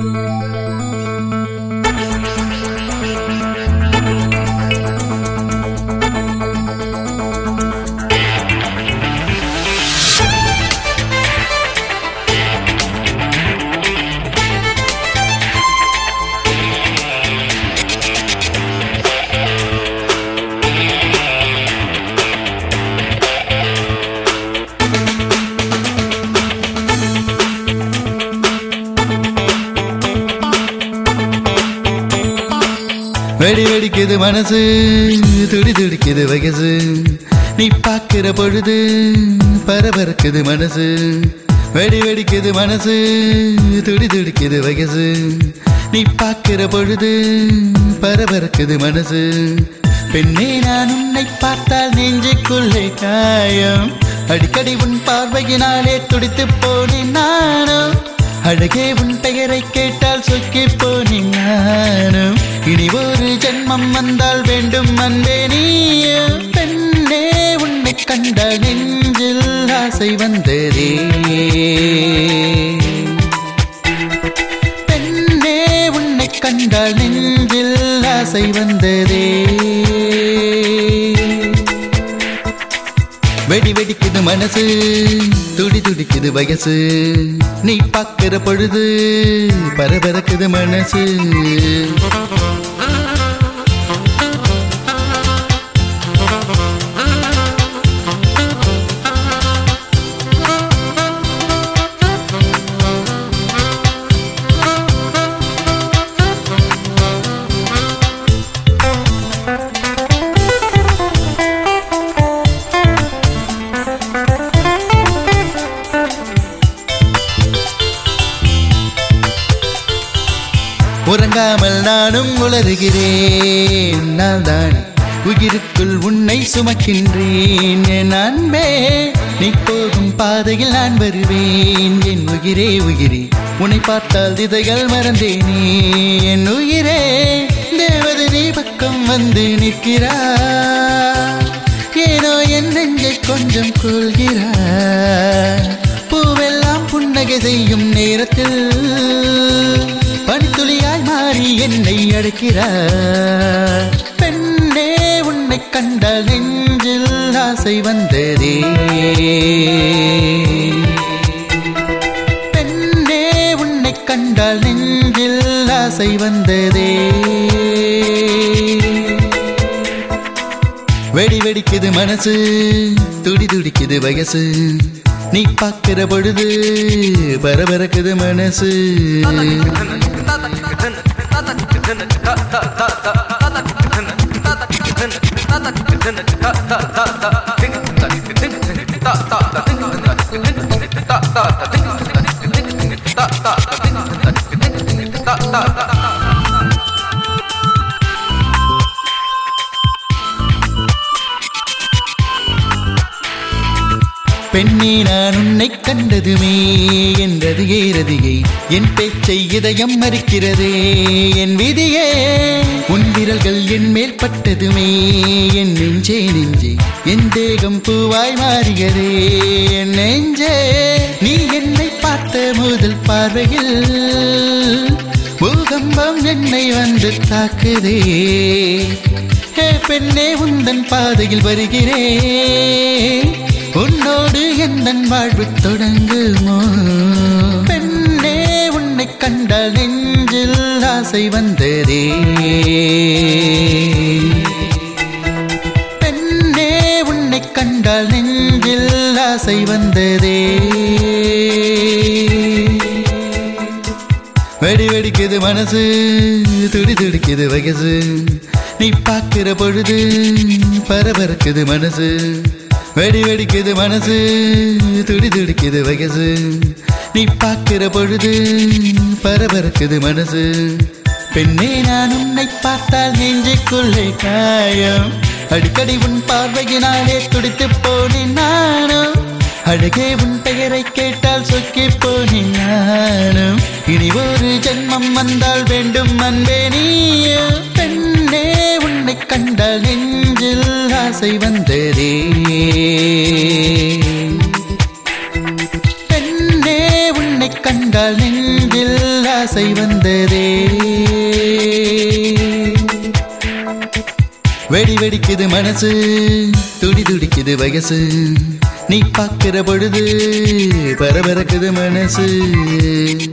வெடி வெடிக்குது மனசு துடி துடிக்குது வயசு நீ பார்க்கிற பொழுது பரபரக்குது மனசு வெடி வெடிக்குது மனசு துடி துடிக்குது வயசு நீ பார்க்கிற பொழுது பரபரக்குது மனசு பெண்ணே நான் உன்னை பார்த்தால் நெஞ்சுக்குள்ளே காயம் அடிக்கடி உன் பார்வையினாலே துடித்து போனேன் நானும் அழகே உன் பெயரை கேட்டால் சொக்கி போனேன் நானும் இனி ஒரு ஜென்மம் வந்தால் வேண்டும் அன்பே நீயோ பெண்ணே உன்னை கண்டால் நெஞ்சில் ஆசை வந்ததே பெண்ணே உன்னை கண்டால் நெஞ்சில் ஆசை வந்ததே வெடி வெடிக்குது மனசு துடி துடிக்குது வயசு நீ பார்க்கிற பொழுது பரபரக்குது மனசு உறங்காமல் நானும் உளறுகிறேன் நான் தான் உயிருக்குள் உன்னை சுமக்கின்றேன் என் அன்பே நீ போகும் பாதையில் நான் வருவேன் என் உயிரே உயிரே உன்னை பார்த்தால் திதைகள் மறந்தேனே என் உயிரே தேவதை நீ பக்கம் வந்து நிற்கிறார் ஏனோ என் நெஞ்சை கொஞ்சம் கொள்கிறார் பூவெல்லாம் புன்னகை செய்யும் நேரத்தில் பனித்துளியாய் மாறி என்னை அழைக்கிறார் பெண்ணே உன்னை கண்டால் நெஞ்சில் ஆசை வந்ததே பெண்ணே உன்னை கண்டால் நெஞ்சில் ஆசை வந்ததே வெடி வெடிக்குது மனசு துடி துடிக்குது வயசு நீ பார்க்கிற பொழுது பரபரக்குது மனசு பெண்ணே நான் உன்னை கண்டதுமே என்றது ஏறதிகை என் பேச்சை இதயம் மறுக்கிறதே என் விதியே உன் விரல்கள் என் மேல் பட்டதுமே என் நெஞ்சே நெஞ்சே என் தேகம் பூவாய் மாறியதே என் நெஞ்சே நீ என்னை பார்த்த முதல் பார்வையில் பூகம்பம் என்னை வந்து தாக்குதே ஹே பெண்ணே உந்தன் பாதையில் வருகிறேன் உன்னோடு எந்த வாழ்வு தொடங்குமோ பெண்ணே உன்னை கண்டால் நெஞ்சில் ஆசை வந்ததே பெண்ணே உன்னை கண்டால் நெஞ்சில் ஆசை வந்ததே வெடி வெடிக்குது மனசு துடி துடிக்குது வயசு நீ பார்க்கிற பொழுது பரபரக்குது மனசு வெடி வெடிக்குது மனசு துடி துடிக்குது வயசு நீ பார்க்கிற பொழுது பரபரக்குது மனசு பெண்ணே நான் உன்னை பார்த்தால் நெஞ்சுக்குள்ளே காயம் அடிக்கடி உன் பார்வையினாலே துடித்து போனேன் நானும் அழகே உன் பெயரை கேட்டால் சொக்கி போனேன் நானும் இனி ஒரு ஜென்மம் வந்தால் வேண்டும் அன்பே நீயோ பெண்ணே உன்னை கண்டால் நெஞ்சில் ஆசை வந்ததே பெண்ணே உன்னை கண்டால் பார்த்தால் நெஞ்சில் ஆசை வந்ததே வெடி வெடிக்குது மனசு துடி துடிக்குது வயசு நீ பார்க்கிற பொழுது பரபரக்குது மனசு